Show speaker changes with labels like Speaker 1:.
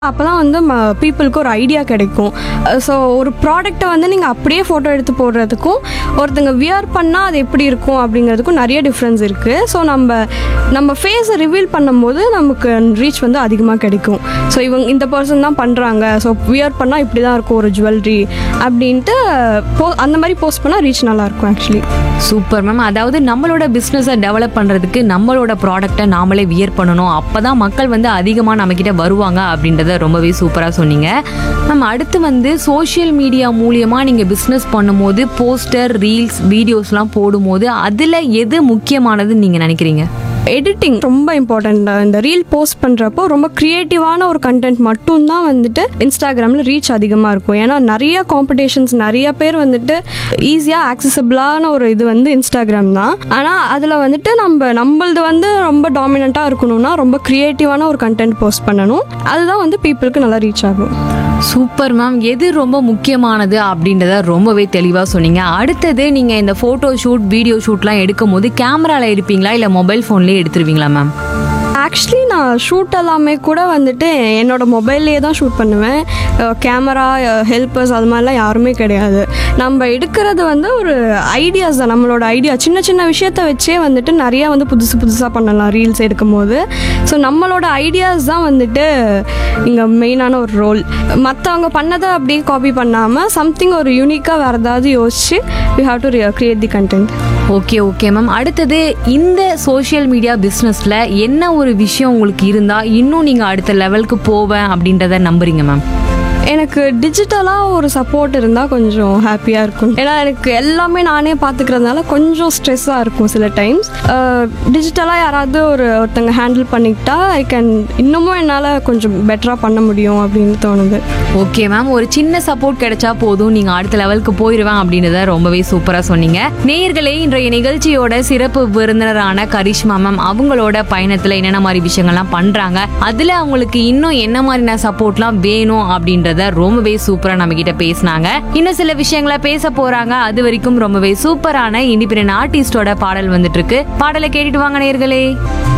Speaker 1: அப்போ தான் வந்து பீப்புளுக்கு ஒரு ஐடியா கிடைக்கும் ஸோ ஒரு ப்ராடக்ட்டை வந்து நீங்கள் அப்படியே ஃபோட்டோ எடுத்து போடுறதுக்கும் ஒருத்தங்க வியர் பண்ணால் அது எப்படி இருக்கும் அப்படிங்கிறதுக்கும் நிறைய டிஃப்ரென்ஸ் இருக்குது ஸோ நம்ம நம்ம ஃபேஸை ரிவீல் பண்ணும்போது நமக்கு ரீச் வந்து அதிகமாக கிடைக்கும் ஸோ இவங்க இந்த பர்சன் தான் பண்ணுறாங்க ஸோ வியர் பண்ணால் இப்படி தான் இருக்கும் ஒரு ஜுவல்லரி அப்படின்ட்டு போ அந்த மாதிரி போஸ்ட் பண்ணால் ரீச் நல்லாயிருக்கும் ஆக்சுவலி
Speaker 2: சூப்பர் மேம் அதாவது நம்மளோட பிஸ்னஸை டெவலப் பண்ணுறதுக்கு நம்மளோட ப்ராடக்ட்டை நாமளே வியர் பண்ணணும் அப்போ தான் மக்கள் வந்து அதிகமாக நம்மக்கிட்ட வருவாங்க அப்படின்றத ரொம்பவே சூப்பராக சொன்னீங்க மேம் அடுத்து வந்து சோஷியல் மீடியா மூலியமாக நீங்கள் பிஸ்னஸ் பண்ணும்போது போஸ்டர் ரீல்ஸ் வீடியோஸ்லாம் போடும்போது அதில் எது முக்கியமானதுன்னு நீங்கள் நினைக்கிறீங்க
Speaker 1: எடிட்டிங் ரொம்ப இம்பார்ட்டண்ட் இந்த ரீல் போஸ்ட் பண்ணுறப்போ ரொம்ப க்ரியேட்டிவான ஒரு கண்டென்ட் மட்டும்தான் வந்துட்டு இன்ஸ்டாகிராமில் ரீச் அதிகமாக இருக்கும் ஏன்னா நிறைய காம்படிஷன்ஸ் நிறைய பேர் வந்துட்டு ஈஸியாக ஆக்சசபிளான ஒரு இது வந்து இன்ஸ்டாகிராம் தான் ஆனால் அதில் வந்துட்டு நம்ம நம்மளது வந்து ரொம்ப டாமினண்ட்டாக இருக்கணும்னா ரொம்ப க்ரியேட்டிவான ஒரு கண்டென்ட் போஸ்ட் பண்ணணும் அதுதான் வந்து பீப்புளுக்கு நல்லா ரீச் ஆகும்
Speaker 2: சூப்பர் மேம் எது ரொம்ப முக்கியமானது அப்படின்றத ரொம்பவே தெளிவாக சொன்னீங்க அடுத்தது நீங்கள் இந்த ஃபோட்டோ ஷூட் வீடியோ ஷூட்லாம் எடுக்கும் போது கேமராவில் எடுப்பீங்களா இல்லை மொபைல் ஃபோன்லேயே எடுத்துருவீங்களா மேம்
Speaker 1: ஆக்சுவலி நான் ஷூட் எல்லாமே கூட வந்துட்டு என்னோட மொபைல்லையே தான் ஷூட் பண்ணுவேன் கேமரா ஹெல்ப்பர்ஸ் அது மாதிரிலாம் யாருமே கிடையாது நம்ம எடுக்கிறது வந்து ஒரு ஐடியாஸ் தான் நம்மளோட ஐடியா சின்ன சின்ன விஷயத்த வச்சே வந்துட்டு நிறையா வந்து புதுசு புதுசாக பண்ணலாம் ரீல்ஸ் எடுக்கும்போது ஸோ நம்மளோட ஐடியாஸ் தான் வந்துட்டு இங்கே மெயினான ஒரு ரோல் மற்றவங்க பண்ணதை அப்படியே காப்பி பண்ணாமல் சம்திங் ஒரு யூனிக்காக வேறு ஏதாவது யோசிச்சு we have to create the content
Speaker 2: okay okay ma'am அடுத்தது இந்த சோஷியல் மீடியா பிஸ்னஸில் என்ன ஒரு விஷயம் உங்களுக்கு இருந்தால் இன்னும் நீங்கள் அடுத்த லெவலுக்கு போவேன் அப்படின்றத நம்புறீங்க மேம்
Speaker 1: எனக்கு டிஜிட்டலாக ஒரு சப்போர்ட் இருந்தால் கொஞ்சம் ஹாப்பியாக இருக்கும் ஏன்னா எனக்கு எல்லாமே நானே பார்த்துக்கிறதுனால கொஞ்சம் ஸ்ட்ரெஸ்ஸாக இருக்கும் சில டைம்ஸ் டிஜிட்டலாக யாராவது ஒரு ஒருத்தங்க ஹேண்டில் பண்ணிக்கிட்டா ஐ கேன் இன்னமும் என்னால் கொஞ்சம் பெட்டராக பண்ண முடியும் அப்படின்னு தோணுது
Speaker 2: ஓகே மேம் ஒரு சின்ன சப்போர்ட் கிடைச்சா போதும் நீங்கள் அடுத்த லெவலுக்கு போயிடுவேன் அப்படின்றத ரொம்பவே சூப்பராக சொன்னீங்க நேயர்களே இன்றைய நிகழ்ச்சியோட சிறப்பு விருந்தினரான கரிஷ்மா மேம் அவங்களோட பயணத்தில் என்னென்ன மாதிரி விஷயங்கள்லாம் பண்ணுறாங்க அதில் அவங்களுக்கு இன்னும் என்ன மாதிரியான சப்போர்ட்லாம் வேணும் அப்படின்றத ரொம்பவே சூப்பராக நம்ம கிட்ட பேசினாங்க இன்னும் சில விஷயங்களை பேச போறாங்க அது வரைக்கும் ரொம்பவே சூப்பரான இண்டிபெண்டன்ட் ஆர்டிஸ்டோட பாடல் வந்துட்டு இருக்கு பாடலை கேட்டுட்டு வாங்க நேயர்களே